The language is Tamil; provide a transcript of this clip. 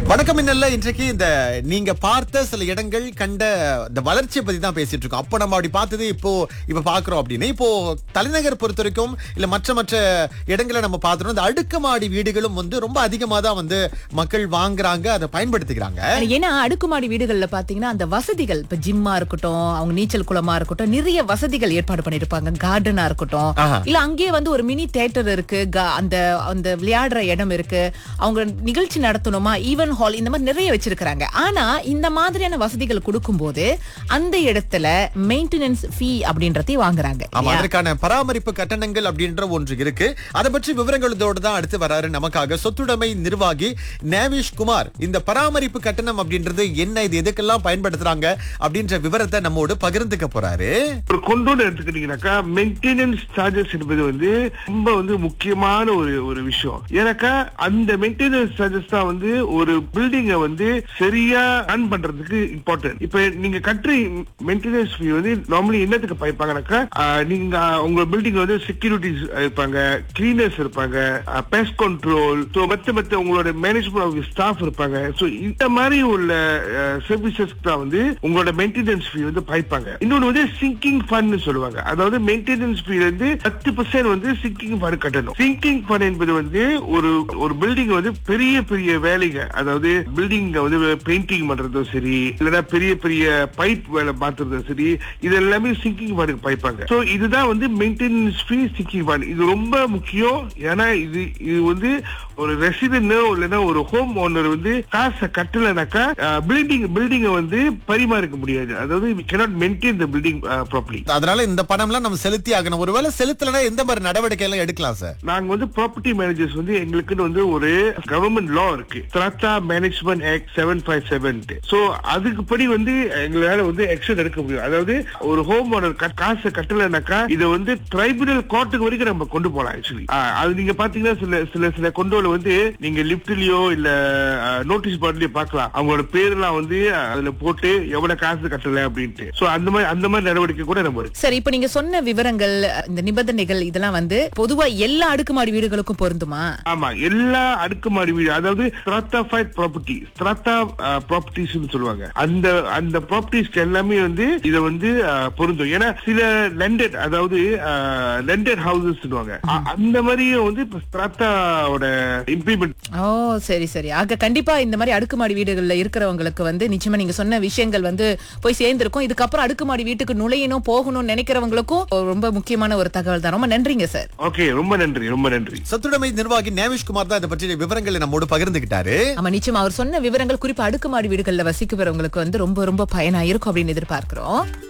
வணக்கம் மின்னல்ல இன்றைக்கு இந்த நீங்க பார்த்த சில இடங்கள் கண்ட இந்த வளர்ச்சியை பத்தி தான் பேசிட்டு இருக்கோம் அப்ப நம்ம அப்படி பார்த்தது இப்போ இப்ப பாக்குறோம் அப்படின்னு இப்போ தலைநகர் பொறுத்த வரைக்கும் இல்ல மற்ற மற்ற இடங்களை நம்ம பார்த்தோம் இந்த அடுக்குமாடி வீடுகளும் வந்து ரொம்ப அதிகமா தான் வந்து மக்கள் வாங்குறாங்க அதை பயன்படுத்திக்கிறாங்க ஏன்னா அடுக்குமாடி வீடுகள்ல பாத்தீங்கன்னா அந்த வசதிகள் இப்ப ஜிம்மா இருக்கட்டும் அவங்க நீச்சல் குளமா இருக்கட்டும் நிறைய வசதிகள் ஏற்பாடு பண்ணிருப்பாங்க கார்டனா இருக்கட்டும் ஆஹா. இல்ல அங்கேயே வந்து ஒரு மினி தியேட்டர் இருக்கு கா- அந்த அந்த விளையாடுற இடம் இருக்கு அவங்க நிகழ்ச்சி நடத்தணுமா ஈவன் ஹால் இந்த மாதிரி நிறைய வச்சிருக்காங்க ஆனா இந்த மாதிரியான வசதிகள் கொடுக்கும்போது அந்த இடத்துல மெயின்டெனன்ஸ் ஃபீ அப்படின்றதையும் வாங்குறாங்க ஆமா அதற்கான பராமரிப்பு கட்டணங்கள் அப்படின்ற ஒன்று இருக்கு அதை பற்றி விவரங்களோடு தான் அடுத்து வராரு நமக்காக சொத்துடைமை நிர்வாகி நேவிஷ் குமார் இந்த பராமரிப்பு கட்டணம் அப்படின்றது என்ன இது எதுக்கெல்லாம் பயன்படுத்துறாங்க அப்படின்ற விவரத்தை நம்மோடு பகிர்ந்துக்க போறாரு ஒரு கொண்டோடு எடுத்துக்கிட்டீங்கன்னாக்கா மெயின்டெனன்ஸ் சார்ஜஸ் என்பது வந்து ரொம்ப வந்து முக்கியமான ஒரு ஒரு விஷயம் ஏன்னாக்கா அந்த மெயின்டெனன்ஸ் சார்ஜஸ் தான் வந்து ஒரு பில்டிங்கை வந்து சரியா ரன் பண்றதுக்கு இம்பார்ட்டன்ட் இப்ப நீங்க கட்டுற மெயின்டெனன்ஸ் ஃபீ வந்து நார்மலி என்னத்துக்கு பாய்ப்பாங்கனாக்கா ஆஹ், நீங்க உங்க பில்டிங் வந்து செக்யூரிட்டிஸ் இருப்பாங்க கிளீனர்ஸ் இருப்பாங்க பெஸ்ட் கண்ட்ரோல் ஸோ மத்த மத்த உங்களோட மேனேஜ்மெண்ட் ஆஃப் ஸ்டாஃப் இருப்பாங்க ஸோ இந்த மாதிரி உள்ள சர்வீசஸ் தான் வந்து உங்களோட மெயின்டெனன்ஸ் ஃபீ வந்து பாய்ப்பாங்க இன்னொன்னு வந்து சிங்கிங் ஃபண்ட் சொல்லுவாங்க அதாவது மெயின்டெனன்ஸ் ஃபீ வந்து பத்து பர்சன்ட் வந்து சிங்கிங் ஃபண்ட் கட்டணும் சிங்கிங் ஃபண்ட் என்பது வந்து ஒரு ஒரு பில்டிங் வந்து பெரிய பெரிய வேலைங்க அதாவது பில்டிங் வந்து பெயிண்டிங் பண்றதும் சரி இல்லைன்னா பெரிய பெரிய பைப் வேலை மாத்துறதும் சரி இது எல்லாமே சிங்கிங் ஃபண்ட் பாய்ப்பாங்க ஸோ இதுதான் வந்து மெயின்டெனன்ஸ் ஃபீ சிங்கிங் ஃபண்ட் இது ரொம்ப முக்கியம் ஏன்னா இது இது வந்து ஒரு ரெசிடென்ட் இல்லைன்னா ஒரு ஹோம் ஓனர் வந்து காசை கட்டலைனாக்கா பில்டிங் பில்டிங்கை வந்து பரிமாறிக்க முடியாது அதாவது cannot maintain the building properly அதனால இந்த பணம்லாம் நம்ம செலுத்தி ஆகணும் ஒருவேளை செலுத்தலைன்னா எந்த மாதிரி நடவடிக்கை எல்லாம் எடுக்கலாம் சார் நாங்க வந்து ப்ராப்பர்ட்டி மேனேஜர்ஸ் வந்து எங்களுக்குன்னு வந்து ஒரு கவர்மெண்ட் லா இருக்கு strata management act seven five seven so அதுக்கு படி வந்து எங்களால வந்து ஆக்ஷன் எடுக்க முடியும் அதாவது ஒரு ஹோம் ஓனர் காசை கட்டலைனாக்கா இதை வந்து ட்ரைபுனல் கோர்ட்டுக்கு வரைக்கும் நம்ம கொண்டு போலாம் ஆக்சுவலி அது நீங்க பாத்தீங்கன்னா சில சில சில கொண்டோல வந்து நீங்க லிப்ட்லயோ இல்ல நோட்டீஸ் போர்ட்லயோ பார்க்கலாம் அவங்களோட பேர்லாம் வந்து அதுல போட்டு எவ்வளவு காசு கட்டல அப்படின்ட்டு சோ அந்த மாதிரி அந்த மாதிரி நடவடிக்கை கூட நம்ம இருக்கு சரி இப்ப நீங்க சொன்ன விவரங்கள் இந்த நிபந்தனைகள் இதெல்லாம் வந்து பொதுவா எல்லா அடுக்குமாடி வீடுகளுக்கும் பொருந்துமா ஆமா எல்லா அடுக்குமாடி வீடு அதாவது ஸ்ட்ராட்டாஃபைட் ப்ராப்பர்ட்டி ஸ்ட்ராட்டா ப்ராப்பர்ட்டிஸ் சொல்லுவாங்க அந்த அந்த ப்ராப்பர்ட்டிஸ்க்கு எல்லாமே வந்து இத வந்து அஹ், பொருந்தும் ஏன்னா சில லெண்டட் அதாவது லெண்டட் ஹவுசஸ் சொல்லுவாங்க அ- அந்த மாதிரியும் வந்து இப்ப ஸ்ட்ராட்டாவோட இம்ப்ளிமெண்ட் ஓ சரி சரி ஆக கண்டிப்பா இந்த மாதிரி அடுக்குமாடி வீடுகள்ல இருக்கிறவங்களுக்கு வந்து நிச்சயமா நீங்க சொன்ன விஷயங்கள் வந்து போய் சேர்ந்திருக்கும் இதுக்கப்புறம் அடுக்குமாடி வீட்டுக்கு நுழையணும் போகணும்னு நினைக்கிறவங்களுக்கும் ரொம்ப முக்கியமான ஒரு தகவல் தான் ரொம்ப நன்றிங்க சார் ஓகே ரொம்ப நன்றி ரொம்ப நன்றி சொத்துடைமை நிர்வாகி நேவிஷ் குமார் தான் இதை பற்றிய விவரங்களை நம்மோடு பகிர்ந்துகிட்டாரு ஆமா நிச்சயமா அவர் சொன்ன விவரங்கள் குறிப்பா அடுக்குமாடி வீடுகள்ல வசிக்கிறவங்களுக்கு வந்து ரொம்ப ரொம்ப பயனா இருக்கும் அப்படின்னு எதிர்பார்க்கிறோம்